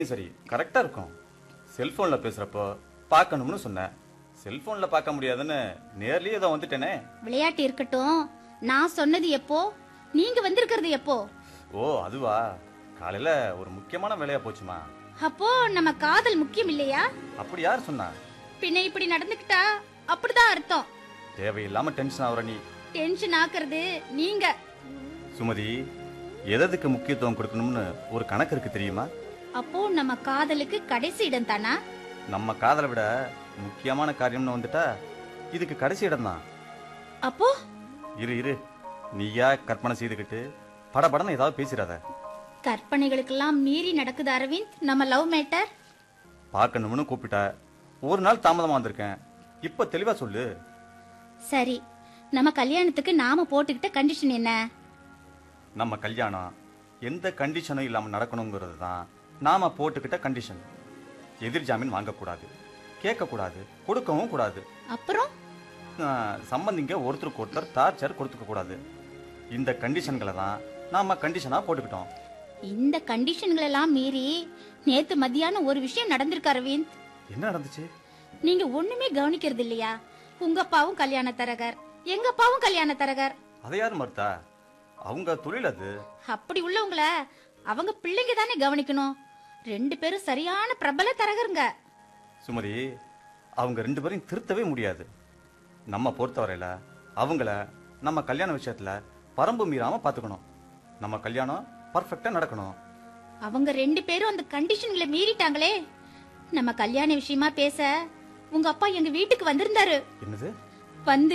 சரி கரெக்டா இருக்கும் செல்போன்ல பேசுறப்போ பார்க்கணும்னு சொன்னேன் செல்போன்ல பார்க்க முடியாதுன்னு நேர்லயே ஏதோ வந்துட்டேனே விளையாட்டு இருக்கட்டும் நான் சொன்னது எப்போ நீங்க வந்திருக்கிறது எப்போ ஓ அதுவா காலையில ஒரு முக்கியமான வேலையா போச்சுமா அப்போ நம்ம காதல் முக்கியம் இல்லையா அப்படி யார் சொன்னா பின்ன இப்படி நடந்துக்கிட்டா அப்படிதான் அர்த்தம் தேவையில்லாம டென்ஷன் ஆகுற நீ டென்ஷன் ஆக்குறது நீங்க சுமதி எதற்கு முக்கியத்துவம் கொடுக்கணும்னு ஒரு கணக்கு இருக்கு தெரியுமா அப்போ நம்ம காதலுக்கு கடைசி இடம் தானா நம்ம காதலை விட முக்கியமான காரியம்னு வந்துட்டா இதுக்கு கடைசி இடம்தான் அப்போ இரு இரு நீயா கற்பனை செய்துக்கிட்டு படபடன்னு ஏதாவது பேசிடாத கற்பனைகளுக்கெல்லாம் மீறி நடக்குது அரவிந்த் நம்ம லவ் மேட்டர் பார்க்கணும்னு கூப்பிட்ட ஒரு நாள் தாமதமா வந்திருக்கேன் இப்ப தெளிவா சொல்லு சரி நம்ம கல்யாணத்துக்கு நாம போட்டுக்கிட்ட கண்டிஷன் என்ன நம்ம கல்யாணம் எந்த கண்டிஷனும் இல்லாம நடக்கணுங்கிறது தான் நாம போட்டுக்கிட்ட கண்டிஷன் எதிர் ஜாமீன் வாங்கக்கூடாது கேட்கக்கூடாது கொடுக்கவும் கூடாது அப்புறம் ஆஹ், சம்பந்திங்க ஒருத்தருக்கு ஒருத்தர் டார்ச்சர் கொடுத்துக்க கூடாது இந்த கண்டிஷன்களை தான் நாம கண்டிஷனா போட்டுக்கிட்டோம் இந்த கண்டிஷன்கள் எல்லாம் மீறி நேத்து மத்தியானம் ஒரு விஷயம் நடந்திருக்கு அரவிந்த் என்ன நடந்துச்சு நீங்க ஒண்ணுமே கவனிக்கிறது இல்லையா உங்க அப்பாவும் கல்யாண தரகர் எங்க அப்பாவும் கல்யாண தரகர் அதை யார் மறுத்தா அவங்க தொழில் அது அப்படி உள்ளவங்கள அவங்க பிள்ளைங்க தானே கவனிக்கணும் ரெண்டு பேரும் சரியான பிரபல தரகருங்க சுமதி அவங்க ரெண்டு பேரையும் திருத்தவே முடியாது நம்ம பொறுத்தவரையில அவங்கள நம்ம கல்யாண விஷயத்துல பரம்பு மீறாம பாத்துக்கணும் நம்ம கல்யாணம் பர்ஃபெக்டா நடக்கணும் அவங்க ரெண்டு பேரும் அந்த கண்டிஷன்களை மீறிட்டாங்களே நம்ம கல்யாண விஷயமா பேச உங்க அப்பா எங்க வீட்டுக்கு வந்திருந்தாரு என்னது வந்து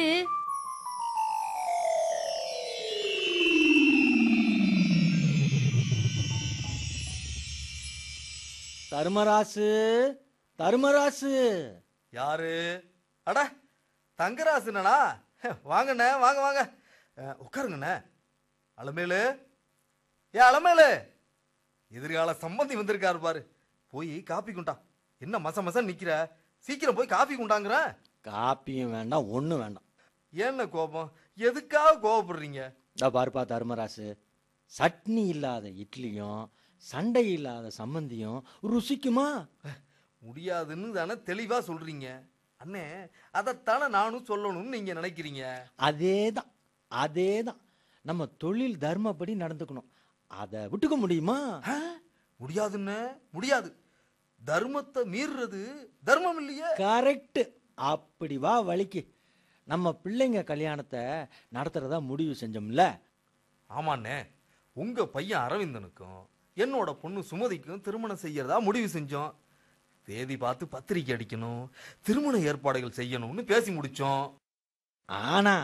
தர்மராசு தர்மராசு யாரு அட தங்கராசுனண்ணா வாங்கண்ணே வாங்க வாங்க அஹ், உட்காருங்கண்ணே அலமேலு ஏ அலமேலு எதிர்கால சம்பந்தி வந்திருக்காரு பாரு போய் காப்பி குண்டா என்ன மச மச நிக்கிற சீக்கிரம் போய் காப்பி குண்டாங்கிற காப்பியும் வேண்டாம் ஒன்றும் வேண்டாம் என்ன கோபம் எதுக்காக கோவப்படுறீங்க இந்த பாருப்பா தர்மராசு சட்னி இல்லாத இட்லியும் சண்டை இல்லாத சம்மந்தியும் ருசிக்குமா முடியாதுன்னு தானே தெளிவா சொல்றீங்க அண்ணே அதைத்தானே நானும் சொல்லணும்னு நீங்க நினைக்கிறீங்க அதே தான் அதே தான் நம்ம தொழில் தர்மப்படி நடந்துக்கணும் அதை விட்டுக்க முடியுமா ஆ? முடியாதுன்னு முடியாது தர்மத்தை மீறுறது தர்மம் இல்லையே கரெக்ட் அப்படி வா வழிக்கு நம்ம பிள்ளைங்க கல்யாணத்தை நடத்துறதா முடிவு செஞ்சோம்ல ஆமாண்ணே உங்க பையன் அரவிந்தனுக்கும் என்னோட பொண்ணு சுமதிக்கும் திருமணம் செய்யறதா முடிவு செஞ்சோம் தேதி பார்த்து பத்திரிக்கை அடிக்கணும் திருமண ஏற்பாடுகள் செய்யணும்னு பேசி முடிச்சோம் ஆனா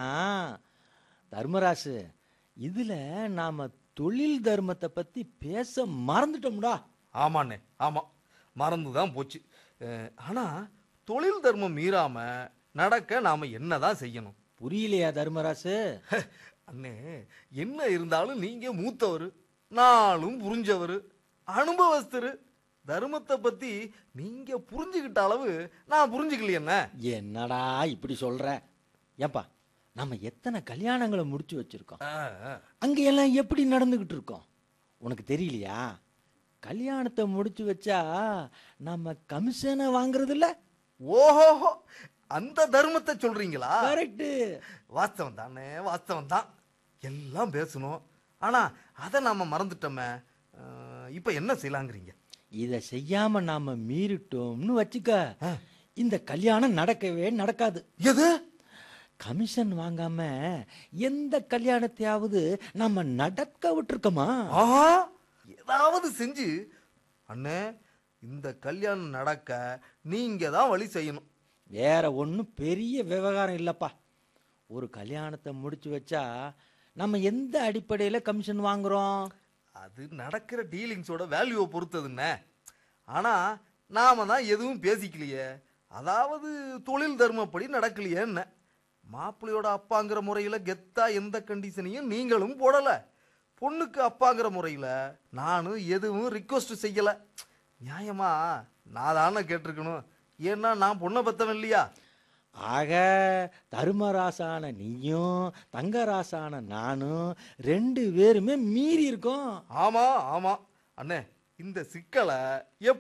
தர்மராசு இதுல நாம தொழில் தர்மத்தை பத்தி பேச மறந்துட்டோம்டா ஆமாண்ணே ஆமா மறந்துதான் போச்சு அஹ், ஆனா தொழில் தர்மம் மீறாம நடக்க நாம என்னதான் செய்யணும் புரியலையா தர்மராசு அண்ணே என்ன இருந்தாலும் நீங்க மூத்தவர் நாளும் புரிஞ்சவர் அனுபவஸ்தரு தர்மத்தை பத்தி நீங்க புரிஞ்சுக்கிட்ட அளவு நான் புரிஞ்சுக்கலையண்ணே என்னடா இப்படி சொல்ற ஏப்பா நம்ம எத்தனை கல்யாணங்களை முடிச்சு வச்சிருக்கோம் ஆ, ஆ. அங்க எல்லாம் எப்படி நடந்துகிட்டு இருக்கோம் உனக்கு தெரியலையா கல்யாணத்தை முடிச்சு வச்சா நம்ம கமிஷனை வாங்குறது இல்ல ஓஹோஹோ அந்த தர்மத்தை சொல்றீங்களா கரெக்ட் வாஸ்தவம் தானே வாஸ்தவம் தான் எல்லாம் பேசணும் ஆனா அதை நாம மறந்துட்டோமே அஹ், இப்ப என்ன செய்யலாங்கிறீங்க இத செய்யாம நாம மீறிட்டோம்னு வச்சுக்க இந்த கல்யாணம் நடக்கவே நடக்காது எது கமிஷன் வாங்காம எந்த கல்யாணத்தையாவது நம்ம நடக்க விட்டுருக்கோமா ஆஹா ஏதாவது செஞ்சு அண்ணே இந்த கல்யாணம் நடக்க நீங்க தான் வழி செய்யணும் வேற ஒன்றும் பெரிய விவகாரம் இல்லப்பா ஒரு கல்யாணத்தை முடிச்சு வச்சா நம்ம எந்த அடிப்படையில் கமிஷன் வாங்குறோம் அது நடக்கிற டீலிங்ஸோட வேல்யூவை பொறுத்ததுண்ணே ஆனா நாம தான் எதுவும் பேசிக்கலையே அதாவது தொழில் தர்மப்படி நடக்கலையே என்ன மாப்பிள்ளையோட அப்பாங்கிற முறையில கெத்தா எந்த கண்டிஷனையும் நீங்களும் போடல பொண்ணுக்கு அப்பாங்கிற முறையில நானும் எதுவும் ரிக்வஸ்ட் செய்யல நியாயமா நான் தானே கேட்டிருக்கணும் ஏன்னா நான் பொண்ணை பத்தவன் இல்லையா ஆக தர்மராசான நீயும் தங்கராசான நானும் ரெண்டு பேருமே மீறி இருக்கோம் ஆமா ஆமா அண்ணே இந்த சிக்கலை